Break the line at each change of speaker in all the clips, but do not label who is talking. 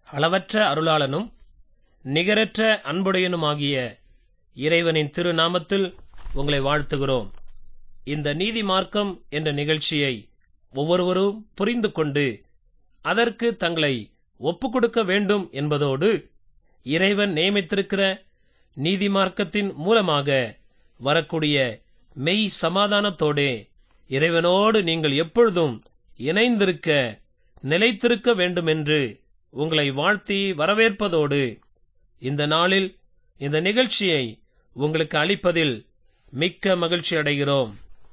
அளவற்ற அருளாளனும் நிகரற்ற அன்புடையனுமாகிய இறைவனின் திருநாமத்தில் உங்களை வாழ்த்துகிறோம் இந்த நீதி மார்க்கம் என்ற நிகழ்ச்சியை ஒவ்வொருவரும் புரிந்து கொண்டு அதற்கு தங்களை ஒப்புக் கொடுக்க வேண்டும் என்பதோடு இறைவன் நியமித்திருக்கிற நீதி மார்க்கத்தின் மூலமாக வரக்கூடிய மெய் சமாதானத்தோடே இறைவனோடு நீங்கள் எப்பொழுதும் இணைந்திருக்க நிலைத்திருக்க வேண்டுமென்று உங்களை வாழ்த்தி வரவேற்பதோடு இந்த நாளில் இந்த நிகழ்ச்சியை உங்களுக்கு அளிப்பதில் மிக்க மகிழ்ச்சி அடைகிறோம்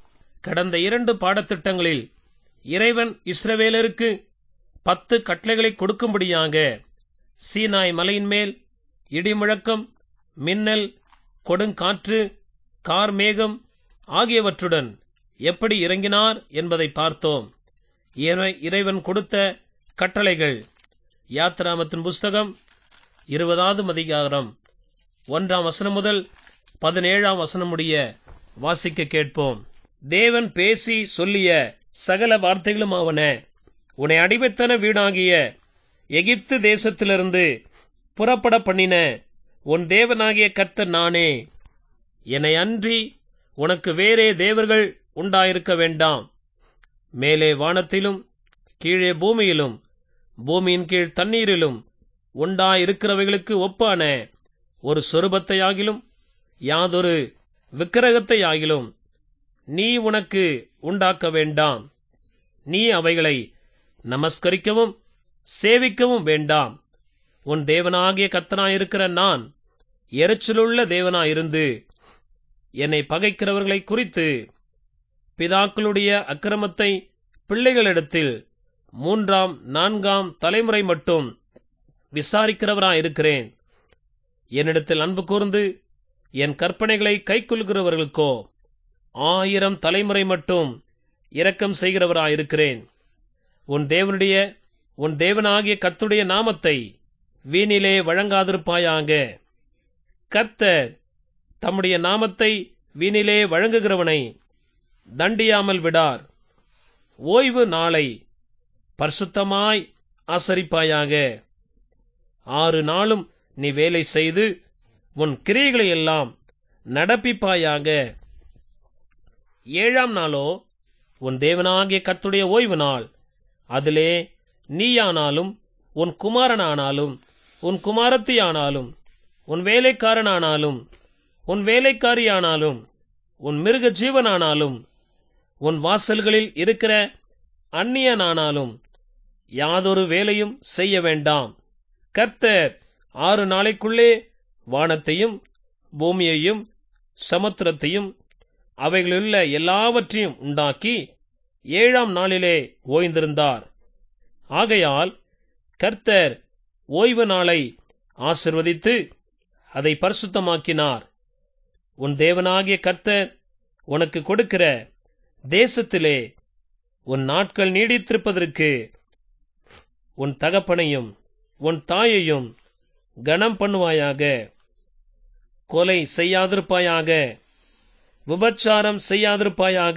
கடந்த இரண்டு பாடத்திட்டங்களில் இறைவன் இஸ்ரவேலருக்கு பத்து கட்டளைகளை கொடுக்கும்படியாக சீனாய் மலையின் மேல் இடிமுழக்கம் மின்னல் கொடுங்காற்று கார்மேகம் ஆகியவற்றுடன் எப்படி இறங்கினார் என்பதை பார்த்தோம் இறை- இறைவன் கொடுத்த கட்டளைகள் யாத்ராமத்தின் புஸ்தகம் இருபதாவது அதிகாரம் ஒன்றாம் வசனம் முதல் பதினேழாம் வசனம் முடிய வாசிக்க கேட்போம் தேவன் பேசி சொல்லிய சகல வார்த்தைகளுமாவன உன்னை அடிமைத்தன வீடாகிய எகிப்து தேசத்திலிருந்து புறப்பட பண்ணின உன் தேவனாகிய கர்த்தர் நானே என்னை அன்றி உனக்கு வேறே தேவர்கள் உண்டாயிருக்க வேண்டாம் மேலே வானத்திலும் கீழே பூமியிலும் பூமியின் கீழ் தண்ணீரிலும் உண்டாயிருக்கிறவைகளுக்கு ஒப்பான ஒரு சொரூபத்தையாகிலும் யாதொரு விக்கிரகத்தையாகிலும் நீ உனக்கு உண்டாக்க வேண்டாம் நீ அவைகளை நமஸ்கரிக்கவும் சேவிக்கவும் வேண்டாம் உன் தேவனாகிய கத்தனாயிருக்கிற நான் எரிச்சலுள்ள தேவனாயிருந்து என்னை பகைக்கிறவர்களை குறித்து பிதாக்களுடைய அக்கிரமத்தை பிள்ளைகளிடத்தில் மூன்றாம் நான்காம் தலைமுறை மட்டும் விசாரிக்கிறவராயிருக்கிறேன் என்னிடத்தில் அன்பு கூர்ந்து என் கற்பனைகளை கைக்கொள்கிறவர்களுக்கோ ஆயிரம் தலைமுறை மட்டும் இரக்கம் செய்கிறவராயிருக்கிறேன் உன் தேவனுடைய உன் தேவனாகிய கர்த்தருடைய நாமத்தை வீணிலே வழங்காதிருப்பாயாக கர்த்தர் தம்முடைய நாமத்தை வீணிலே வழங்குகிறவனை தண்டியாமல் விடார் ஓய்வு நாளை பரிசுத்தமாய் ஆசரிப்பாயாக ஆறு நாளும் நீ வேலை செய்து உன் கிரியைகளை எல்லாம் நடப்பிப்பாயாக ஏழாம் நாளோ உன் தேவனாகிய கர்த்தருடைய ஓய்வு நாள் அதிலே நீயானாலும் உன் குமாரனானாலும் உன் குமாரத்தியானாலும் உன் வேலைக்காரனானாலும் உன் வேலைக்காரியானாலும் உன் மிருக ஜீவனானாலும் உன் வாசல்களில் இருக்கிற அந்நியனானாலும் யாதொரு வேலையும் செய்ய வேண்டாம் கர்த்தர் ஆறு நாளைக்குள்ளே வானத்தையும் பூமியையும் சமுத்திரத்தையும் அவைகளிலுள்ள எல்லாவற்றையும் உண்டாக்கி ஏழாம் நாளிலே ஓய்ந்திருந்தார் ஆகையால் கர்த்தர் ஓய்வு நாளை ஆசிர்வதித்து அதை பரிசுத்தமாக்கினார் உன் தேவனாகிய கர்த்தர் உனக்கு கொடுக்கிற தேசத்திலே உன் நாட்கள் நீடித்திருப்பதற்கு உன் தகப்பனையும் உன் தாயையும் கனம் பண்ணுவாயாக கொலை செய்யாதிருப்பாயாக விபச்சாரம் செய்யாதிருப்பாயாக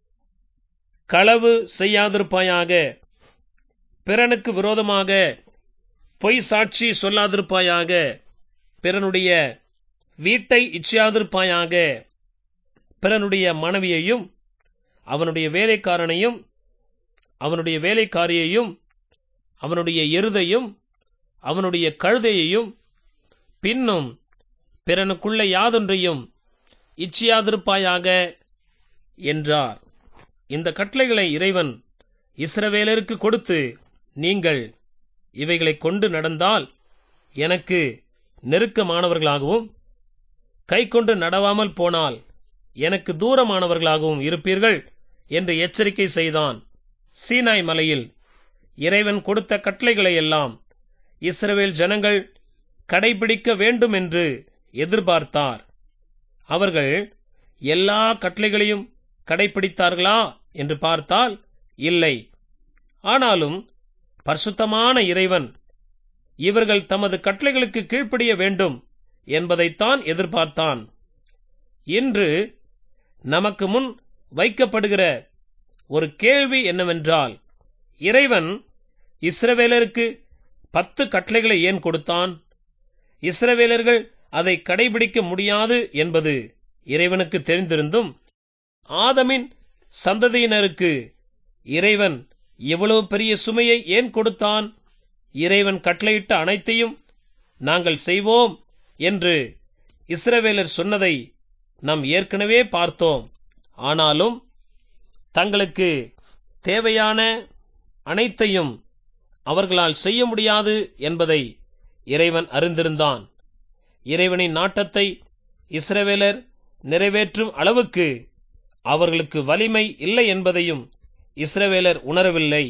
களவு செய்யாதிருப்பாயாக பிறனுக்கு விரோதமாக பொய் சாட்சி சொல்லாதிருப்பாயாக பிறனுடைய வீட்டை இச்சியாதிருப்பாயாக பிறனுடைய மனைவியையும் அவனுடைய வேலைக்காரனையும் அவனுடைய வேலைக்காரியையும் அவனுடைய எருதையும் அவனுடைய கழுதையையும் பின்னும் பிறனுக்குள்ள யாதொன்றையும் இச்சியாதிருப்பாயாக என்றார் இந்த கட்டளைகளை இறைவன் இஸ்ரவேலருக்கு கொடுத்து நீங்கள் இவைகளை கொண்டு நடந்தால் எனக்கு நெருக்கமானவர்களாகவும் கை கொண்டு நடவாமல் போனால் எனக்கு தூரமானவர்களாகவும் இருப்பீர்கள் என்று எச்சரிக்கை செய்தான் சீனாய் மலையில் இறைவன் கொடுத்த கட்டளைகளை எல்லாம் இஸ்ரவேல் ஜனங்கள் கடைபிடிக்க வேண்டும் என்று எதிர்பார்த்தார் அவர்கள் எல்லா கட்டளைகளையும் கடைபிடித்தார்களா என்று பார்த்தால் இல்லை ஆனாலும் பரிசுத்தமான இறைவன் இவர்கள் தமது கட்டளைகளுக்கு கீழ்ப்படிய வேண்டும் என்பதைத்தான் எதிர்பார்த்தான் இன்று நமக்கு முன் வைக்கப்படுகிற ஒரு கேள்வி என்னவென்றால் இறைவன் இஸ்ரவேலருக்கு பத்து கட்டளைகளை ஏன் கொடுத்தான் இஸ்ரவேலர்கள் அதை கடைபிடிக்க முடியாது என்பது இறைவனுக்கு தெரிந்திருந்தும் ஆதமின் சந்ததியினருக்கு இறைவன் இவ்வளவு பெரிய சுமையை ஏன் கொடுத்தான் இறைவன் கட்டளையிட்ட அனைத்தையும் நாங்கள் செய்வோம் என்று இஸ்ரவேலர் சொன்னதை நாம் ஏற்கனவே பார்த்தோம் ஆனாலும் தங்களுக்கு தேவையான அனைத்தையும் அவர்களால் செய்ய முடியாது என்பதை இறைவன் அறிந்திருந்தான் இறைவனின் நாட்டத்தை இஸ்ரவேலர் நிறைவேற்றும் அளவுக்கு அவர்களுக்கு வலிமை இல்லை என்பதையும் இஸ்ரவேலர் உணரவில்லை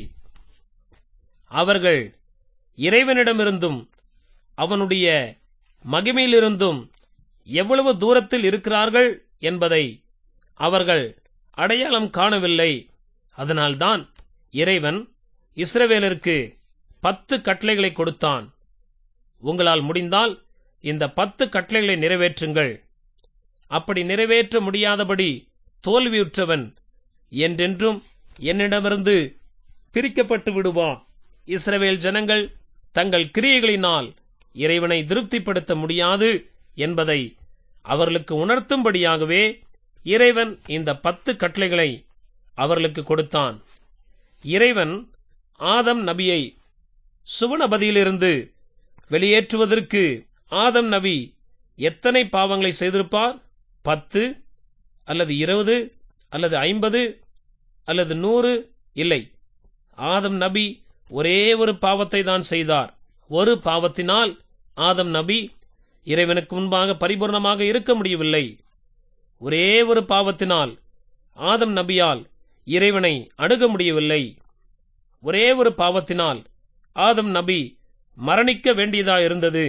அவர்கள் இறைவனிடமிருந்தும் அவனுடைய மகிமையிலிருந்தும் எவ்வளவு தூரத்தில் இருக்கிறார்கள் என்பதை அவர்கள் அடையாளம் காணவில்லை அதனால்தான் இறைவன் இஸ்ரவேலருக்கு பத்து கட்டளைகளை கொடுத்தான் உங்களால் முடிந்தால் இந்த பத்து கட்டளைகளை நிறைவேற்றுங்கள் அப்படி நிறைவேற்ற முடியாதபடி தோல்வியுற்றவன் என்றென்றும் என்னிடமிருந்து பிரிக்கப்பட்டு விடுவான் இஸ்ரவேல் ஜனங்கள் தங்கள் கிரியைகளினால் இறைவனை திருப்திப்படுத்த முடியாது என்பதை அவர்களுக்கு உணர்த்தும்படியாகவே இறைவன் இந்த பத்து கட்டளைகளை அவர்களுக்கு கொடுத்தான் இறைவன் ஆதம் நபியை சுவனபதியிலிருந்து வெளியேற்றுவதற்கு ஆதம் நபி எத்தனை பாவங்களை செய்திருப்பார் பத்து அல்லது இருபது அல்லது ஐம்பது அல்லது நூறு இல்லை ஆதம் நபி ஒரே ஒரு பாவத்தை தான் செய்தார் ஒரு பாவத்தினால் ஆதம் நபி இறைவனுக்கு முன்பாக பரிபூர்ணமாக இருக்க முடியவில்லை ஒரே ஒரு பாவத்தினால் ஆதம் நபியால் இறைவனை அணுக முடியவில்லை ஒரே ஒரு பாவத்தினால் ஆதம் நபி மரணிக்க வேண்டியதாயிருந்தது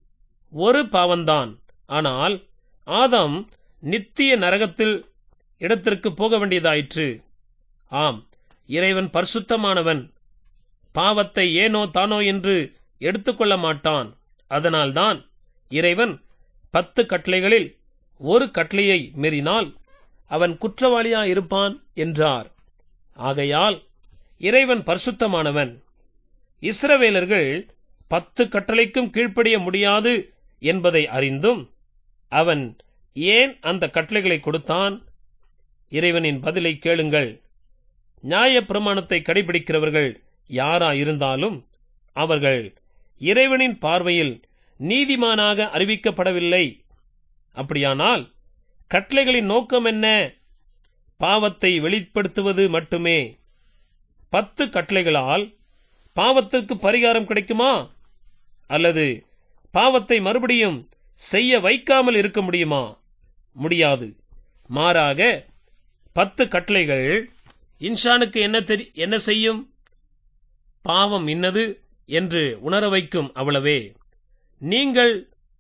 ஒரு பாவம்தான் ஆனால் ஆதாம் நித்திய நரகத்தில் இடத்திற்கு போக வேண்டியதாயிற்று ஆம் இறைவன் பரிசுத்தமானவன் பாவத்தை ஏனோ தானோ என்று எடுத்துக்கொள்ள மாட்டான் அதனால்தான் இறைவன் பத்து கட்டளைகளில் ஒரு கட்டளையை மீறினால் அவன் குற்றவாளியாயிருப்பான் என்றார் ஆகையால் இறைவன் பரிசுத்தமானவன் இஸ்ரவேலர்கள் பத்து கட்டளைக்கும் கீழ்ப்படிய முடியாது என்பதை அறிந்தும் அவன் ஏன் அந்த கட்டளைகளை கொடுத்தான் இறைவனின் பதிலை கேளுங்கள் நியாய பிரமாணத்தை கடைபிடிக்கிறவர்கள் யாரா இருந்தாலும் அவர்கள் இறைவனின் பார்வையில் நீதிமானாக அறிவிக்கப்படவில்லை அப்படியானால் கட்டளைகளின் நோக்கம் என்ன பாவத்தை வெளிப்படுத்துவது மட்டுமே பத்து கட்டளைகளால் பாவத்திற்கு பரிகாரம் கிடைக்குமா அல்லது பாவத்தை மறுபடியும் செய்ய வைக்காமல் இருக்க முடியுமா முடியாது மாறாக பத்து கட்டளைகள் இன்சானுக்கு என்ன தெரி என்ன செய்யும் பாவம் இன்னது என்று உணர வைக்கும் அவ்வளவே நீங்கள்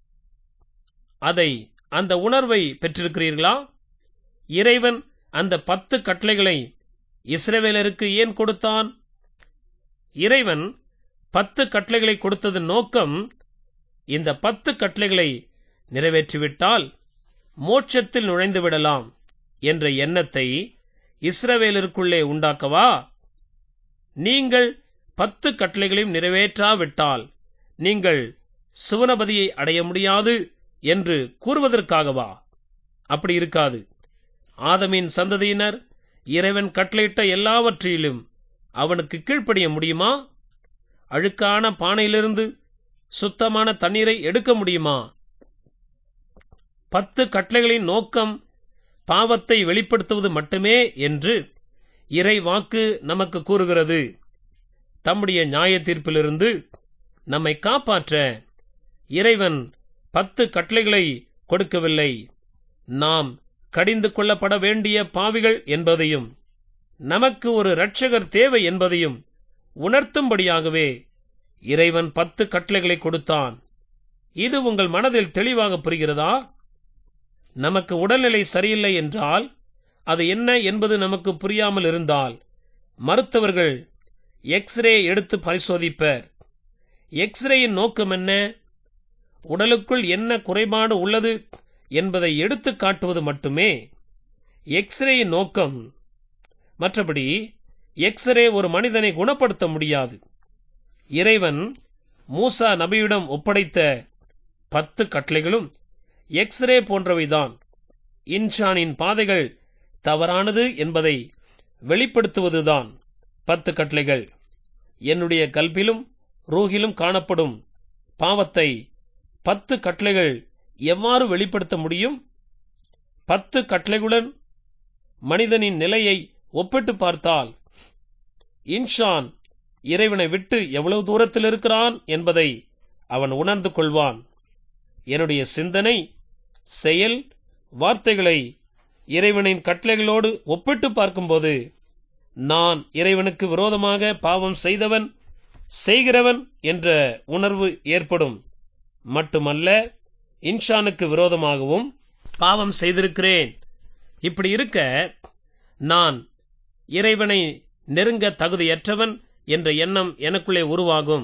அதை அந்த உணர்வை பெற்றிருக்கிறீர்களா இறைவன் அந்த பத்து கட்டளைகளை இஸ்ரவேலருக்கு ஏன் கொடுத்தான் இறைவன் பத்து கட்டளைகளை கொடுத்ததன் நோக்கம் இந்த பத்து கட்டளைகளை நிறைவேற்றிவிட்டால் மோட்சத்தில் நுழைந்து விடலாம் என்ற எண்ணத்தை இஸ்ரவேலருக்குள்ளே உண்டாக்கவா நீங்கள் பத்து கட்டளைகளையும் நிறைவேற்றாவிட்டால் நீங்கள் சுவனபதியை அடைய முடியாது என்று கூறுவதற்காகவா அப்படி இருக்காது ஆதமின் சந்ததியினர் இறைவன் கட்டளையிட்ட எல்லாவற்றிலும் அவனுக்கு கீழ்ப்படிய முடியுமா அழுக்கான பானையிலிருந்து சுத்தமான தண்ணீரை எடுக்க முடியுமா பத்து கட்டளைகளின் நோக்கம் பாவத்தை வெளிப்படுத்துவது மட்டுமே என்று இறை வாக்கு நமக்கு கூறுகிறது தம்முடைய நியாய தீர்ப்பிலிருந்து நம்மை காப்பாற்ற இறைவன் பத்து கட்டளைகளை கொடுக்கவில்லை நாம் கடிந்து கொள்ளப்பட வேண்டிய பாவிகள் என்பதையும் நமக்கு ஒரு இரட்சகர் தேவை என்பதையும் உணர்த்தும்படியாகவே இறைவன் பத்து கட்டளைகளை கொடுத்தான் இது உங்கள் மனதில் தெளிவாக புரிகிறதா நமக்கு உடல்நிலை சரியில்லை என்றால் அது என்ன என்பது நமக்கு புரியாமல் இருந்தால் மருத்துவர்கள் எக்ஸ்ரே எடுத்து பரிசோதிப்பர் எக்ஸ்ரேயின் நோக்கம் என்ன உடலுக்குள் என்ன குறைபாடு உள்ளது என்பதை எடுத்து காட்டுவது மட்டுமே எக்ஸ்ரேயின் நோக்கம் மற்றபடி எக்ஸ்ரே ஒரு மனிதனை குணப்படுத்த முடியாது இறைவன் மூசா நபியிடம் ஒப்படைத்த பத்து கட்டளைகளும் எக்ஸ்ரே போன்றவைதான் இன்சானின் பாதைகள் தவறானது என்பதை வெளிப்படுத்துவதுதான் பத்து கட்டளைகள் என்னுடைய கல்பிலும் ரூகிலும் காணப்படும் பாவத்தை பத்து கட்டளைகள் எவ்வாறு வெளிப்படுத்த முடியும் பத்து கட்டளைகளுடன் மனிதனின் நிலையை ஒப்பிட்டு பார்த்தால் இன்ஷான் இறைவனை விட்டு எவ்வளவு தூரத்தில் இருக்கிறான் என்பதை அவன் உணர்ந்து கொள்வான் என்னுடைய சிந்தனை செயல் வார்த்தைகளை இறைவனின் கட்டளைகளோடு ஒப்பிட்டு பார்க்கும்போது நான் இறைவனுக்கு விரோதமாக பாவம் செய்தவன் செய்கிறவன் என்ற உணர்வு ஏற்படும் மட்டுமல்ல இன்ஷானுக்கு விரோதமாகவும் பாவம் செய்திருக்கிறேன் இப்படி இருக்க நான் இறைவனை நெருங்க தகுதியற்றவன் என்ற எண்ணம் எனக்குள்ளே உருவாகும்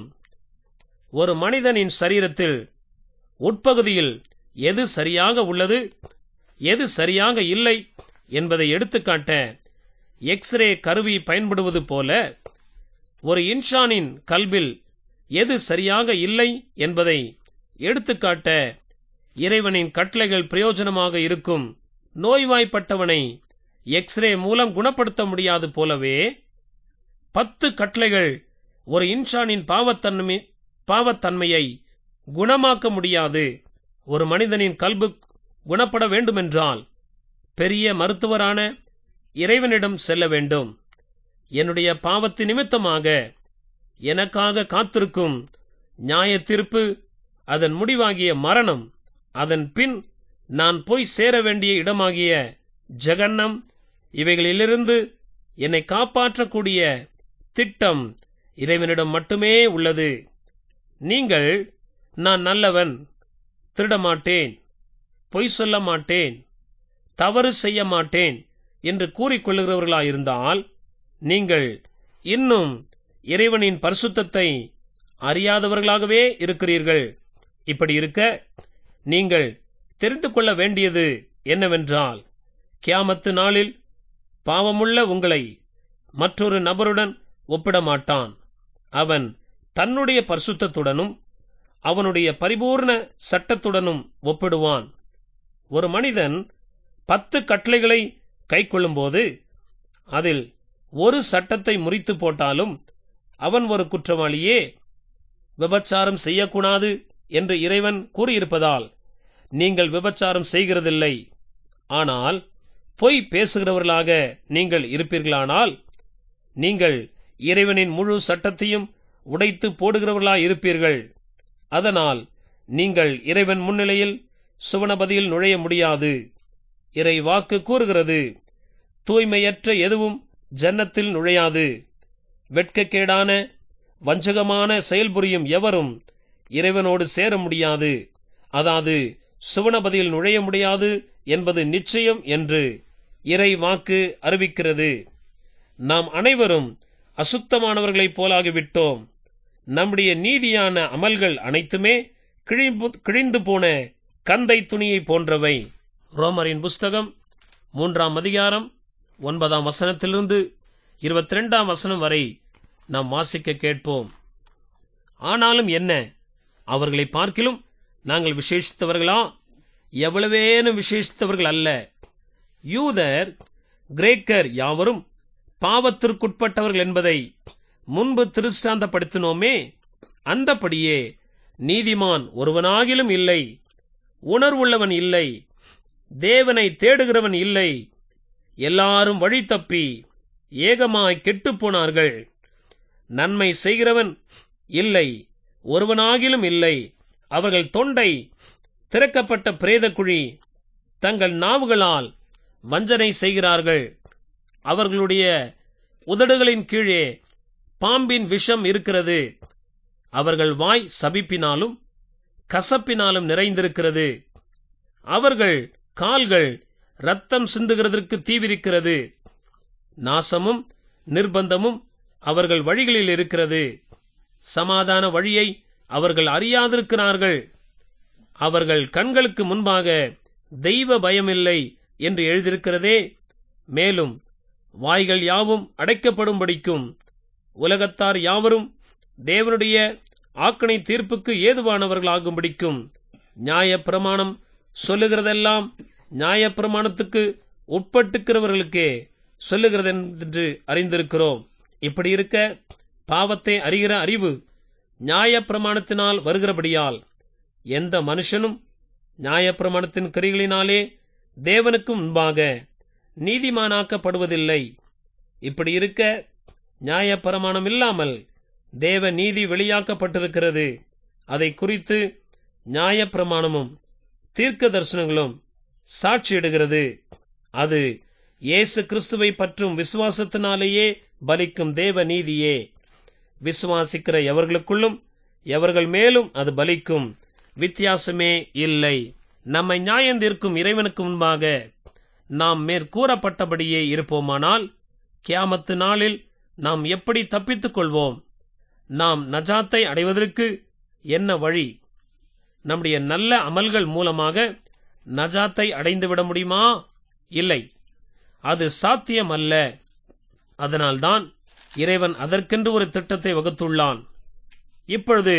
ஒரு மனிதனின் சரீரத்தில் உட்பகுதியில் எது சரியாக உள்ளது எது சரியாக இல்லை என்பதை எடுத்துக்காட்ட எக்ஸ்ரே கருவி பயன்படுவது போல ஒரு இன்சானின் கல்பில் எது சரியாக இல்லை என்பதை எடுத்துக்காட்ட இறைவனின் கட்டளைகள் பிரயோஜனமாக இருக்கும் நோய்வாய்ப்பட்டவனை எக்ஸ்ரே மூலம் குணப்படுத்த முடியாது போலவே பத்து கட்டளைகள் ஒரு இன்சானின் பாவத்தன்மை பாவத்தன்மையை குணமாக்க முடியாது ஒரு மனிதனின் கல்பு குணப்பட வேண்டுமென்றால் பெரிய மருத்துவரான இறைவனிடம் செல்ல வேண்டும் என்னுடைய பாவத்து நிமித்தமாக எனக்காக காத்திருக்கும் நியாய தீர்ப்பு அதன் முடிவாகிய மரணம் அதன் பின் நான் போய் சேர வேண்டிய இடமாகிய ஜெகன்னம் இவைகளிலிருந்து என்னை காப்பாற்றக்கூடிய திட்டம் இறைவனிடம் மட்டுமே உள்ளது நீங்கள் நான் நல்லவன் திருடமாட்டேன் பொய் சொல்ல மாட்டேன் தவறு செய்ய மாட்டேன் என்று கூறிக்கொள்ளுகிறவர்களாயிருந்தால் நீங்கள் இன்னும் இறைவனின் பரிசுத்தத்தை அறியாதவர்களாகவே இருக்கிறீர்கள் இப்படி இருக்க நீங்கள் தெரிந்து கொள்ள வேண்டியது என்னவென்றால் கியாமத்து நாளில் பாவமுள்ள உங்களை மற்றொரு நபருடன் ஒப்பிட மாட்டான் அவன் தன்னுடைய பரிசுத்தத்துடனும் அவனுடைய பரிபூர்ண சட்டத்துடனும் ஒப்பிடுவான் ஒரு மனிதன் பத்து கட்டளைகளை கைக்கொள்ளும்போது அதில் ஒரு சட்டத்தை முறித்து போட்டாலும் அவன் ஒரு குற்றவாளியே விபச்சாரம் செய்யக்கூடாது என்று இறைவன் கூறியிருப்பதால் நீங்கள் விபச்சாரம் செய்கிறதில்லை ஆனால் பொய் பேசுகிறவர்களாக நீங்கள் இருப்பீர்களானால் நீங்கள் இறைவனின் முழு சட்டத்தையும் உடைத்து போடுகிறவர்களாய் இருப்பீர்கள் அதனால் நீங்கள் இறைவன் முன்னிலையில் சுவனபதியில் நுழைய முடியாது இறை வாக்கு கூறுகிறது தூய்மையற்ற எதுவும் ஜன்னத்தில் நுழையாது வெட்கக்கேடான வஞ்சகமான செயல்புரியும் எவரும் இறைவனோடு சேர முடியாது அதாவது சுவனபதியில் நுழைய முடியாது என்பது நிச்சயம் என்று இறை வாக்கு அறிவிக்கிறது நாம் அனைவரும் அசுத்தமானவர்களைப் போலாகிவிட்டோம் நம்முடைய நீதியான அமல்கள் அனைத்துமே கிழிம்பு- கிழிந்து போன கந்தை துணியை போன்றவை ரோமரின் புஸ்தகம் மூன்றாம் அதிகாரம் ஒன்பதாம் வசனத்திலிருந்து இருபத்தி ரெண்டாம் வசனம் வரை நாம் வாசிக்க கேட்போம் ஆனாலும் என்ன அவர்களை பார்க்கிலும் நாங்கள் விசேஷித்தவர்களா எவ்வளவேனும் விசேஷித்தவர்கள் அல்ல யூதர் கிரேக்கர் யாவரும் பாவத்திற்குட்பட்டவர்கள் என்பதை முன்பு திருஷ்டாந்தப்படுத்தினோமே அந்தபடியே நீதிமான் ஒருவனாகிலும் இல்லை உணர்வுள்ளவன் இல்லை தேவனை தேடுகிறவன் இல்லை எல்லாரும் வழி தப்பி ஏகமாய் கெட்டுப் போனார்கள் நன்மை செய்கிறவன் இல்லை ஒருவனாகிலும் இல்லை அவர்கள் தொண்டை திறக்கப்பட்ட பிரேத குழி தங்கள் நாவுகளால் வஞ்சனை செய்கிறார்கள் அவர்களுடைய உதடுகளின் கீழே பாம்பின் விஷம் இருக்கிறது அவர்கள் வாய் சபிப்பினாலும் கசப்பினாலும் நிறைந்திருக்கிறது அவர்கள் கால்கள் ரத்தம் சிந்துகிறதற்கு தீவிரிக்கிறது நாசமும் நிர்பந்தமும் அவர்கள் வழிகளில் இருக்கிறது சமாதான வழியை அவர்கள் அறியாதிருக்கிறார்கள் அவர்கள் கண்களுக்கு முன்பாக தெய்வ பயமில்லை என்று எழுதியிருக்கிறதே மேலும் வாய்கள் யாவும் அடைக்கப்படும்படிக்கும் உலகத்தார் யாவரும் தேவனுடைய ஆக்கணை தீர்ப்புக்கு ஏதுவானவர்களாகும்படிக்கும் நியாயப்பிரமாணம் சொல்லுகிறதெல்லாம் நியாயப்பிரமாணத்துக்கு உட்பட்டுக்கிறவர்களுக்கே சொல்லுகிறதென்று அறிந்திருக்கிறோம் இப்படி இருக்க பாவத்தை அறிகிற அறிவு நியாயப்பிரமாணத்தினால் வருகிறபடியால் எந்த மனுஷனும் நியாயப்பிரமாணத்தின் கிரிகளினாலே தேவனுக்கு முன்பாக நீதிமானாக்கப்படுவதில்லை இப்படி இருக்க நியாயப்பிரமாணம் இல்லாமல் தேவ நீதி வெளியாக்கப்பட்டிருக்கிறது அதை குறித்து நியாயப்பிரமாணமும் தீர்க்க தரிசனங்களும் சாட்சியிடுகிறது அது இயேசு கிறிஸ்துவை பற்றும் விசுவாசத்தினாலேயே பலிக்கும் தேவ நீதியே விசுவாசிக்கிற எவர்களுக்குள்ளும் எவர்கள் மேலும் அது பலிக்கும் வித்தியாசமே இல்லை நம்மை நியாயந்தீர்க்கும் இறைவனுக்கு முன்பாக நாம் மேற்கூறப்பட்டபடியே இருப்போமானால் கியாமத்து நாளில் நாம் எப்படி தப்பித்துக் கொள்வோம் நாம் நஜாத்தை அடைவதற்கு என்ன வழி நம்முடைய நல்ல அமல்கள் மூலமாக நஜாத்தை அடைந்துவிட முடியுமா இல்லை அது சாத்தியம் அல்ல அதனால்தான் இறைவன் அதற்கென்று ஒரு திட்டத்தை வகுத்துள்ளான் இப்பொழுது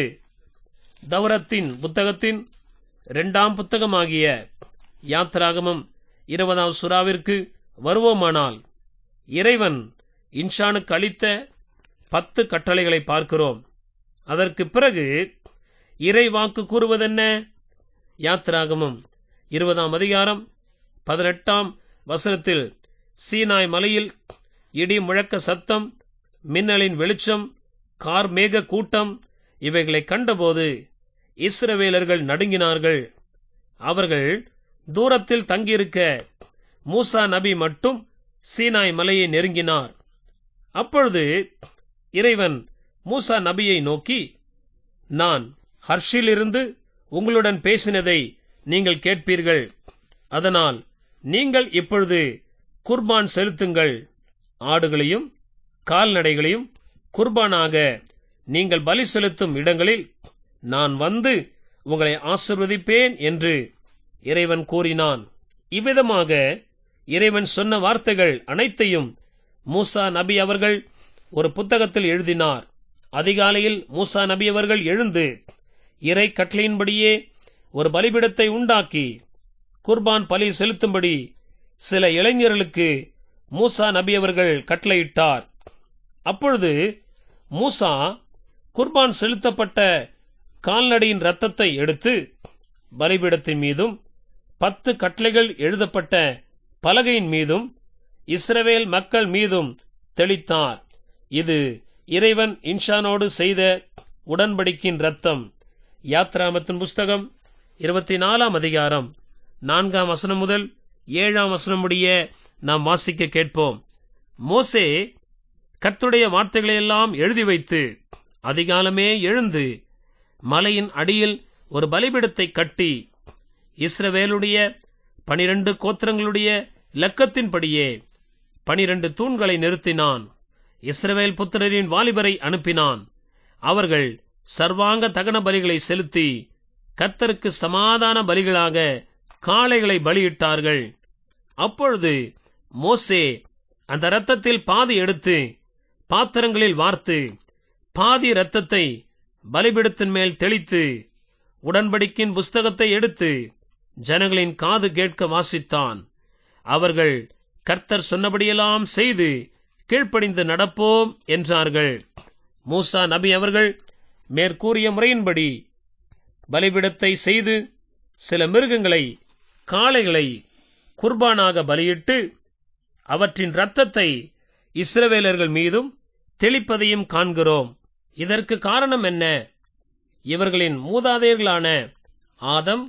தௌரத்தின் புத்தகத்தின் இரண்டாம் புத்தகமாகிய யாத்திராகமம் இருபதாம் சுறாவிற்கு வருவோமானால் இறைவன் இன்ஷானுக்கு அளித்த பத்து கட்டளைகளை பார்க்கிறோம் அதற்கு பிறகு இறை வாக்கு கூறுவதென்ன யாத்திராகமம் இருபதாம் அதிகாரம் பதினெட்டாம் வசனத்தில் சீனாய் மலையில் இடி முழக்க சத்தம் மின்னலின் வெளிச்சம் கார் மேக கூட்டம் இவைகளை கண்டபோது இஸ்ரவேலர்கள் நடுங்கினார்கள் அவர்கள் தூரத்தில் தங்கியிருக்க மூசா நபி மட்டும் சீனாய் மலையை நெருங்கினார் அப்பொழுது இறைவன் மூசா நபியை நோக்கி நான் ஹர்ஷிலிருந்து உங்களுடன் பேசினதை நீங்கள் கேட்பீர்கள் அதனால் நீங்கள் இப்பொழுது குர்பான் செலுத்துங்கள் ஆடுகளையும் கால்நடைகளையும் குர்பானாக நீங்கள் பலி செலுத்தும் இடங்களில் நான் வந்து உங்களை ஆசிர்வதிப்பேன் என்று இறைவன் கூறினான் இவ்விதமாக இறைவன் சொன்ன வார்த்தைகள் அனைத்தையும் மூசா நபி அவர்கள் ஒரு புத்தகத்தில் எழுதினார் அதிகாலையில் மூசா நபி அவர்கள் எழுந்து இறை கட்டளையின்படியே ஒரு பலிபிடத்தை உண்டாக்கி குர்பான் பலி செலுத்தும்படி சில இளைஞர்களுக்கு மூசா நபி அவர்கள் கட்டளையிட்டார் அப்பொழுது மூசா குர்பான் செலுத்தப்பட்ட கால்நடையின் இரத்தத்தை எடுத்து பலிபீடத்தின் மீதும் பத்து கட்டளைகள் எழுதப்பட்ட பலகையின் மீதும் இஸ்ரவேல் மக்கள் மீதும் தெளித்தார் இது இறைவன் இன்ஷானோடு செய்த உடன்படிக்கின் ரத்தம் யாத்ராமத்தின் புஸ்தகம் இருபத்தி நாலாம் அதிகாரம் நான்காம் வசனம் முதல் ஏழாம் வசனம் முடிய நாம் வாசிக்க கேட்போம் மோசே கர்த்துடைய வார்த்தைகளையெல்லாம் எழுதி வைத்து அதிகாலமே எழுந்து மலையின் அடியில் ஒரு பலிபிடத்தை கட்டி இஸ்ரவேலுடைய பனிரெண்டு கோத்திரங்களுடைய லக்கத்தின்படியே பனிரெண்டு தூண்களை நிறுத்தினான் இஸ்ரவேல் புத்திரரின் வாலிபரை அனுப்பினான் அவர்கள் சர்வாங்க தகன பலிகளை செலுத்தி கர்த்தருக்கு சமாதான பலிகளாக காளைகளை பலியிட்டார்கள் அப்பொழுது மோசே அந்த இரத்தத்தில் பாதி எடுத்து பாத்திரங்களில் வார்த்து பாதி இரத்தத்தை பலிபிடத்தின் மேல் தெளித்து உடன்படிக்கின் புஸ்தகத்தை எடுத்து ஜனங்களின் காது கேட்க வாசித்தான் அவர்கள் கர்த்தர் சொன்னபடியெல்லாம் செய்து கீழ்ப்படிந்து நடப்போம் என்றார்கள் மூசா நபி அவர்கள் மேற்கூறிய முறையின்படி பலிபிடத்தை செய்து சில மிருகங்களை காளைகளை குர்பானாக பலியிட்டு அவற்றின் இரத்தத்தை இஸ்ரவேலர்கள் மீதும் தெளிப்பதையும் காண்கிறோம் இதற்கு காரணம் என்ன இவர்களின் மூதாதையர்களான ஆதம்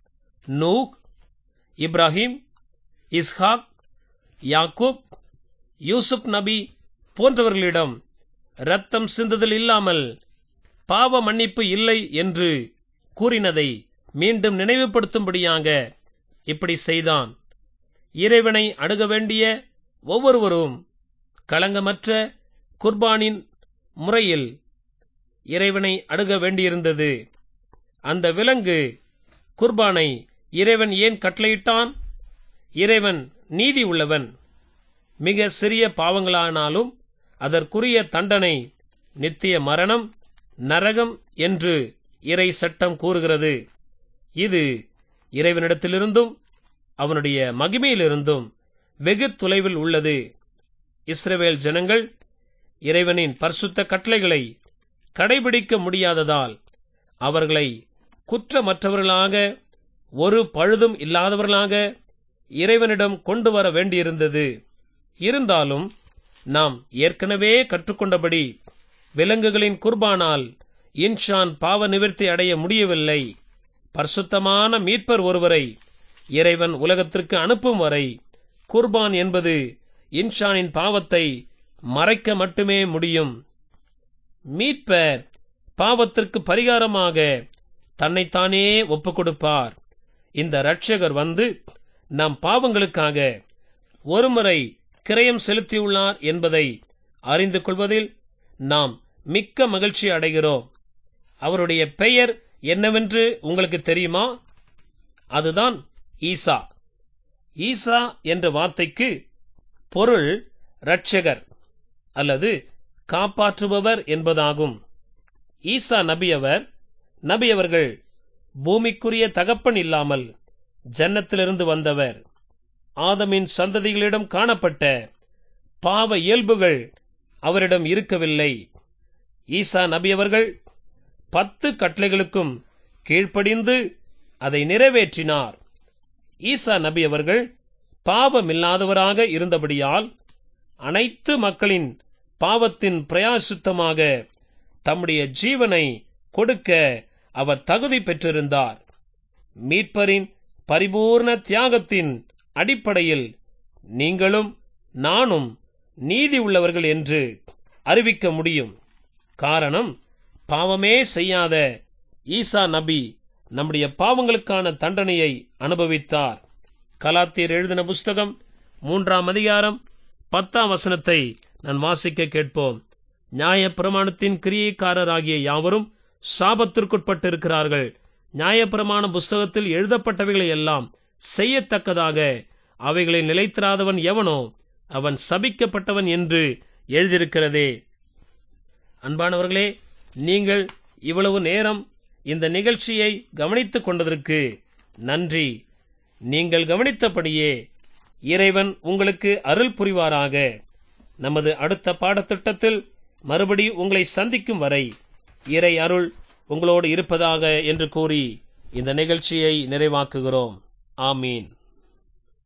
நூக் இப்ராஹிம் இஸ்ஹாக் யாக்கூப் யூசுப் நபி போன்றவர்களிடம் இரத்தம் சிந்துதல் இல்லாமல் பாவ மன்னிப்பு இல்லை என்று கூறினதை மீண்டும் நினைவுபடுத்தும்படியாக இப்படி செய்தான் இறைவனை அணுக வேண்டிய ஒவ்வொருவரும் களங்கமற்ற குர்பானின் முறையில் இறைவனை அணுக வேண்டியிருந்தது அந்த விலங்கு குர்பானை இறைவன் ஏன் கட்டளையிட்டான் இறைவன் நீதி உள்ளவன் மிக சிறிய பாவங்களானாலும் அதற்குரிய தண்டனை நித்திய மரணம் நரகம் என்று இறை சட்டம் கூறுகிறது இது இறைவனிடத்திலிருந்தும் அவனுடைய மகிமையிலிருந்தும் வெகு தொலைவில் உள்ளது இஸ்ரவேல் ஜனங்கள் இறைவனின் பரிசுத்த கட்டளைகளை கடைபிடிக்க முடியாததால் அவர்களை குற்றமற்றவர்களாக ஒரு பழுதும் இல்லாதவர்களாக இறைவனிடம் கொண்டு வர வேண்டியிருந்தது இருந்தாலும் நாம் ஏற்கனவே கற்றுக்கொண்டபடி விலங்குகளின் குர்பானால் இன்ஷான் பாவ நிவர்த்தி அடைய முடியவில்லை பரிசுத்தமான மீட்பர் ஒருவரை இறைவன் உலகத்திற்கு அனுப்பும் வரை குர்பான் என்பது இன்ஷானின் பாவத்தை மறைக்க மட்டுமே முடியும் மீட்பர் பாவத்திற்கு பரிகாரமாக தன்னைத்தானே ஒப்புக் கொடுப்பார் இந்த இரட்சகர் வந்து நம் பாவங்களுக்காக ஒருமுறை கிரயம் செலுத்தியுள்ளார் என்பதை அறிந்து கொள்வதில் நாம் மிக்க மகிழ்ச்சி அடைகிறோம் அவருடைய பெயர் என்னவென்று உங்களுக்கு தெரியுமா அதுதான் ஈசா ஈசா என்ற வார்த்தைக்கு பொருள் இரட்சகர் அல்லது காப்பாற்றுபவர் என்பதாகும் ஈசா நபியவர் நபியவர்கள் பூமிக்குரிய தகப்பன் இல்லாமல் ஜன்னத்திலிருந்து வந்தவர் ஆதமின் சந்ததிகளிடம் காணப்பட்ட பாவ இயல்புகள் அவரிடம் இருக்கவில்லை ஈசா நபியவர்கள் பத்து கட்டளைகளுக்கும் கீழ்ப்படிந்து அதை நிறைவேற்றினார் ஈசா நபி அவர்கள் பாவமில்லாதவராக இருந்தபடியால் அனைத்து மக்களின் பாவத்தின் பிரயாசித்தமாக தம்முடைய ஜீவனை கொடுக்க அவர் தகுதி பெற்றிருந்தார் மீட்பரின் பரிபூர்ண தியாகத்தின் அடிப்படையில் நீங்களும் நானும் நீதி உள்ளவர்கள் என்று அறிவிக்க முடியும் காரணம் பாவமே செய்யாத ஈசா நபி நம்முடைய பாவங்களுக்கான தண்டனையை அனுபவித்தார் கலாத்தியர் எழுதின புஸ்தகம் மூன்றாம் அதிகாரம் பத்தாம் வசனத்தை நான் வாசிக்க கேட்போம் நியாய பிரமாணத்தின் கிரியைக்காரராகிய யாவரும் சாபத்திற்குட்பட்டிருக்கிறார்கள் நியாயப்பிரமாண புஸ்தகத்தில் எழுதப்பட்டவைகளை எல்லாம் செய்யத்தக்கதாக அவைகளை நிலைத்திராதவன் எவனோ அவன் சபிக்கப்பட்டவன் என்று எழுதியிருக்கிறதே அன்பானவர்களே நீங்கள் இவ்வளவு நேரம் இந்த நிகழ்ச்சியை கவனித்துக் கொண்டதற்கு நன்றி நீங்கள் கவனித்தபடியே இறைவன் உங்களுக்கு அருள் புரிவாராக நமது அடுத்த பாடத்திட்டத்தில் மறுபடி உங்களை சந்திக்கும் வரை இறை அருள் உங்களோடு இருப்பதாக என்று கூறி இந்த நிகழ்ச்சியை நிறைவாக்குகிறோம் ஆமீன்